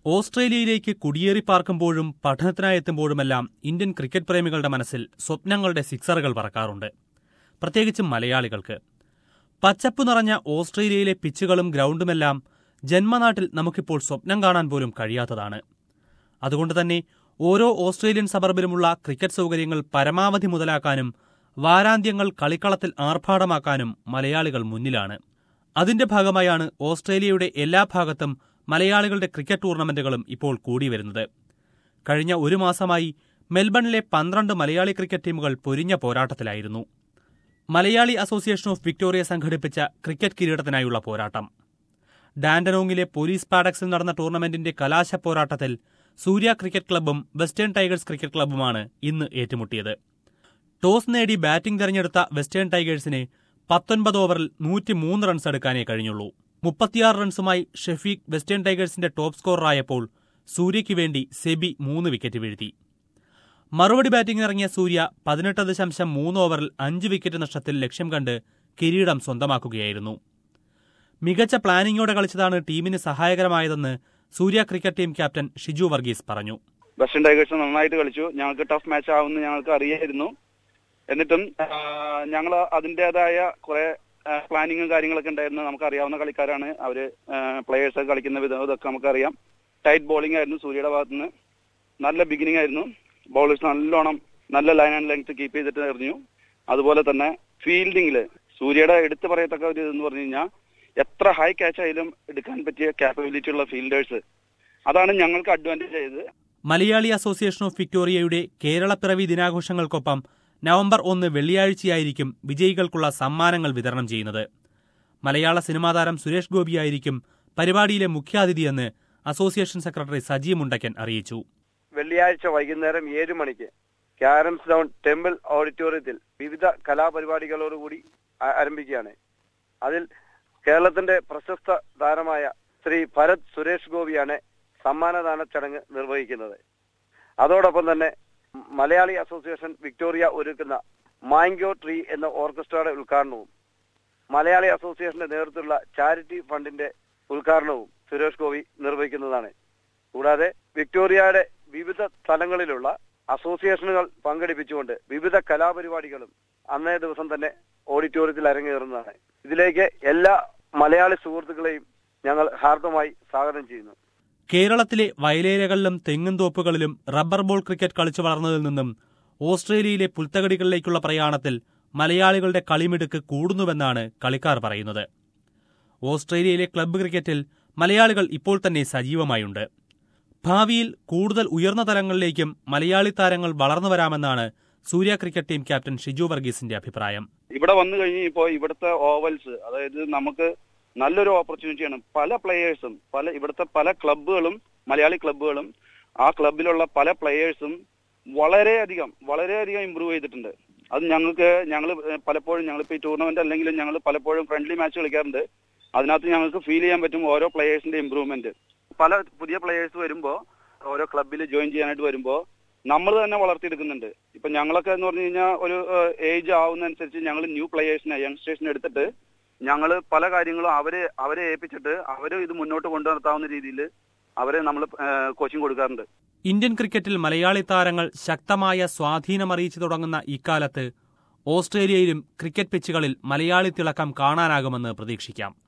ഓസ്ട്രേലിയയിലേക്ക് കുടിയേറി പാർക്കുമ്പോഴും പഠനത്തിനായി എത്തുമ്പോഴുമെല്ലാം ഇന്ത്യൻ ക്രിക്കറ്റ് പ്രേമികളുടെ മനസ്സിൽ സ്വപ്നങ്ങളുടെ സിക്സറുകൾ പറക്കാറുണ്ട് പ്രത്യേകിച്ചും മലയാളികൾക്ക് പച്ചപ്പ് നിറഞ്ഞ ഓസ്ട്രേലിയയിലെ പിച്ചുകളും ഗ്രൗണ്ടുമെല്ലാം ജന്മനാട്ടിൽ നമുക്കിപ്പോൾ സ്വപ്നം കാണാൻ പോലും കഴിയാത്തതാണ് അതുകൊണ്ട് തന്നെ ഓരോ ഓസ്ട്രേലിയൻ സബർബിലുമുള്ള ക്രിക്കറ്റ് സൗകര്യങ്ങൾ പരമാവധി മുതലാക്കാനും വാരാന്ത്യങ്ങൾ കളിക്കളത്തിൽ ആർഭാടമാക്കാനും മലയാളികൾ മുന്നിലാണ് അതിന്റെ ഭാഗമായാണ് ഓസ്ട്രേലിയയുടെ എല്ലാ ഭാഗത്തും മലയാളികളുടെ ക്രിക്കറ്റ് ടൂർണമെന്റുകളും ഇപ്പോൾ കൂടി വരുന്നത് കഴിഞ്ഞ ഒരു മാസമായി മെൽബണിലെ പന്ത്രണ്ട് മലയാളി ക്രിക്കറ്റ് ടീമുകൾ പൊരിഞ്ഞ പോരാട്ടത്തിലായിരുന്നു മലയാളി അസോസിയേഷൻ ഓഫ് വിക്ടോറിയ സംഘടിപ്പിച്ച ക്രിക്കറ്റ് കിരീടത്തിനായുള്ള പോരാട്ടം ഡാൻഡനോങ്ങിലെ പോലീസ് പാഡക്സിൽ നടന്ന ടൂർണമെന്റിന്റെ കലാശ പോരാട്ടത്തിൽ സൂര്യ ക്രിക്കറ്റ് ക്ലബ്ബും വെസ്റ്റേൺ ടൈഗേഴ്സ് ക്രിക്കറ്റ് ക്ലബ്ബുമാണ് ഇന്ന് ഏറ്റുമുട്ടിയത് ടോസ് നേടി ബാറ്റിംഗ് തെരഞ്ഞെടുത്ത വെസ്റ്റേൺ ടൈഗേഴ്സിനെ പത്തൊൻപത് ഓവറിൽ നൂറ്റിമൂന്ന് റൺസ് എടുക്കാനേ കഴിഞ്ഞുള്ളൂ മുപ്പത്തിയാറ് റൺസുമായി ഷെഫീഖ് വെസ്റ്റേൺ ടൈഗേഴ്സിന്റെ ടോപ്പ് സ്കോററായപ്പോൾ സൂര്യയ്ക്ക് വേണ്ടി സെബി മൂന്ന് വിക്കറ്റ് വീഴ്ത്തി മറുപടി ബാറ്റിംഗിനിറങ്ങിയ സൂര്യ പതിനെട്ട് ദശാംശം മൂന്ന് ഓവറിൽ അഞ്ച് വിക്കറ്റ് നഷ്ടത്തിൽ ലക്ഷ്യം കണ്ട് കിരീടം സ്വന്തമാക്കുകയായിരുന്നു മികച്ച പ്ലാനിംഗോടെ കളിച്ചതാണ് ടീമിന് സഹായകരമായതെന്ന് Surya cricket team captain Shiju Varghese പറഞ്ഞു വെസ്റ്റേൺ ടൈഗേഴ്സ് നന്നായിട്ട് കളിച്ചു ഞങ്ങൾക്ക് ടഫ് മാച്ച് ആവുമെന്ന് ഞങ്ങൾക്ക് അറിയായിരുന്നു എന്നിട്ടും ഞങ്ങൾ അതിൻ്റെതായ കുറെ പ്ലാനിങ്ങും കാര്യങ്ങളൊക്കെ ഉണ്ടായിരുന്നു നമുക്ക് അറിയാവുന്ന കളിക്കാരാണ് അവര് പ്ലേയേഴ്സ് കളിക്കുന്ന വിധം ഇതൊക്കെ നമുക്കറിയാം ടൈറ്റ് ബോളിംഗ് ആയിരുന്നു സൂര്യയുടെ ഭാഗത്തുനിന്ന് നല്ല ബിഗിനിങ് ആയിരുന്നു ബോളേഴ്സ് നല്ലോണം നല്ല ലൈൻ ആൻഡ് ലെങ്ത് കീപ്പ് ചെയ്തിട്ട് എറിഞ്ഞു അതുപോലെ തന്നെ ഫീൽഡിങ്ങിൽ സൂര്യയുടെ എടുത്തു പറയത്തക്ക ഒരു ഇതെന്ന് പറഞ്ഞു കഴിഞ്ഞാൽ എത്ര ഹൈ ക്യാച്ച് ആയാലും എടുക്കാൻ പറ്റിയ കാപ്പബിലിറ്റി ഉള്ള ഫീൽഡേഴ്സ് അതാണ് ഞങ്ങൾക്ക് അഡ്വാൻറ്റേജ് ചെയ്തത് മലയാളി അസോസിയേഷൻ ഓഫ് വിക്ടോറിയയുടെ കേരളപ്പിറവി ദിനാഘോഷങ്ങൾക്കൊപ്പം നവംബർ ഒന്ന് വെള്ളിയാഴ്ചയായിരിക്കും വിജയികൾക്കുള്ള സമ്മാനങ്ങൾ വിതരണം ചെയ്യുന്നത് മലയാള സിനിമാ താരം സുരേഷ് ഗോപിയായിരിക്കും പരിപാടിയിലെ മുഖ്യാതിഥിയെന്ന് അസോസിയേഷൻ സെക്രട്ടറി സജി മുണ്ടക്കൻ അറിയിച്ചു വെള്ളിയാഴ്ച വൈകുന്നേരം ഏഴ് മണിക്ക് ക്യാരംസ് ഡൗൺ ടെമ്പിൾ ഓഡിറ്റോറിയത്തിൽ വിവിധ കലാപരിപാടികളോടുകൂടി ആരംഭിക്കുകയാണ് അതിൽ കേരളത്തിന്റെ പ്രശസ്ത താരമായ ശ്രീ ഭരത് സുരേഷ് ഗോപിയാണ് സമ്മാനദാന ചടങ്ങ് നിർവഹിക്കുന്നത് അതോടൊപ്പം തന്നെ മലയാളി അസോസിയേഷൻ വിക്ടോറിയ ഒരുക്കുന്ന മാങ്കോ ട്രീ എന്ന ഓർക്കസ്ട്രയുടെ ഉദ്ഘാടനവും മലയാളി അസോസിയേഷന്റെ നേതൃത്വത്തിലുള്ള ചാരിറ്റി ഫണ്ടിന്റെ ഉദ്ഘാടനവും സുരേഷ് ഗോപി നിർവഹിക്കുന്നതാണ് കൂടാതെ വിക്ടോറിയയുടെ വിവിധ സ്ഥലങ്ങളിലുള്ള അസോസിയേഷനുകൾ പങ്കെടുപ്പിച്ചുകൊണ്ട് വിവിധ കലാപരിപാടികളും അന്നേ ദിവസം തന്നെ ഓഡിറ്റോറിയത്തിൽ അരങ്ങേറുന്നതാണ് ഇതിലേക്ക് എല്ലാ മലയാളി സുഹൃത്തുക്കളെയും ഞങ്ങൾ ഹാർദമായി സ്വാഗതം ചെയ്യുന്നു കേരളത്തിലെ വയലേലകളിലും തെങ്ങും തോപ്പുകളിലും റബ്ബർ ബോൾ ക്രിക്കറ്റ് കളിച്ചു വളർന്നതിൽ നിന്നും ഓസ്ട്രേലിയയിലെ പുൽത്തകടികളിലേക്കുള്ള പ്രയാണത്തിൽ മലയാളികളുടെ കളിമിടുക്ക് കൂടുന്നുവെന്നാണ് കളിക്കാർ പറയുന്നത് ഓസ്ട്രേലിയയിലെ ക്ലബ്ബ് ക്രിക്കറ്റിൽ മലയാളികൾ ഇപ്പോൾ തന്നെ സജീവമായുണ്ട് ഭാവിയിൽ കൂടുതൽ ഉയർന്ന തലങ്ങളിലേക്കും മലയാളി താരങ്ങൾ വളർന്നു വരാമെന്നാണ് Surya cricket team captain Shiju വർഗീസിന്റെ അഭിപ്രായം ഇവിടെ വന്നു കഴിഞ്ഞപ്പോൾ ഇവിടുത്തെ ഓവൽസ് അതായത് നമുക്ക് നല്ലൊരു ഓപ്പർച്യൂണിറ്റിയാണ് പല പ്ലേയേഴ്സും പല ഇവിടുത്തെ പല ക്ലബ്ബുകളും മലയാളി ക്ലബ്ബുകളും ആ ക്ലബിലുള്ള പല പ്ലേയേഴ്സും വളരെയധികം വളരെയധികം ഇമ്പ്രൂവ് ചെയ്തിട്ടുണ്ട് അത് ഞങ്ങൾക്ക് ഞങ്ങൾ പലപ്പോഴും ഞങ്ങളിപ്പോൾ ഈ ടൂർണമെന്റ് അല്ലെങ്കിലും ഞങ്ങൾ പലപ്പോഴും ഫ്രണ്ട്ലി മാച്ച് കളിക്കാറുണ്ട് അതിനകത്ത് ഞങ്ങൾക്ക് ഫീൽ ചെയ്യാൻ പറ്റും ഓരോ പ്ലേയേഴ്സിന്റെ ഇമ്പ്രൂവ്മെന്റ് പല പുതിയ പ്ലേയേഴ്സ് വരുമ്പോൾ ഓരോ ക്ലബിൽ ജോയിൻ ചെയ്യാനായിട്ട് വരുമ്പോൾ നമ്മൾ തന്നെ വളർത്തിയെടുക്കുന്നുണ്ട് ഇപ്പൊ ഞങ്ങളൊക്കെ എന്ന് പറഞ്ഞു കഴിഞ്ഞാൽ ഒരു ഏജ് ആവുന്നതനുസരിച്ച് ഞങ്ങൾ ന്യൂ പ്ലേയേഴ്സിനെ യങ്സ്റ്റേഴ്സിനെ എടുത്തിട്ട് ഞങ്ങൾ പല കാര്യങ്ങളും അവരെ അവരെ ഏൽപ്പിച്ചിട്ട് അവര് ഇത് മുന്നോട്ട് കൊണ്ടുനടത്താവുന്ന രീതിയിൽ അവരെ നമ്മൾ കോച്ചിങ് കൊടുക്കാറുണ്ട് ഇന്ത്യൻ ക്രിക്കറ്റിൽ മലയാളി താരങ്ങൾ ശക്തമായ സ്വാധീനമറിയിച്ചു തുടങ്ങുന്ന ഇക്കാലത്ത് ഓസ്ട്രേലിയയിലും ക്രിക്കറ്റ് പിച്ചുകളിൽ മലയാളി തിളക്കം കാണാനാകുമെന്ന് പ്രതീക്ഷിക്കാം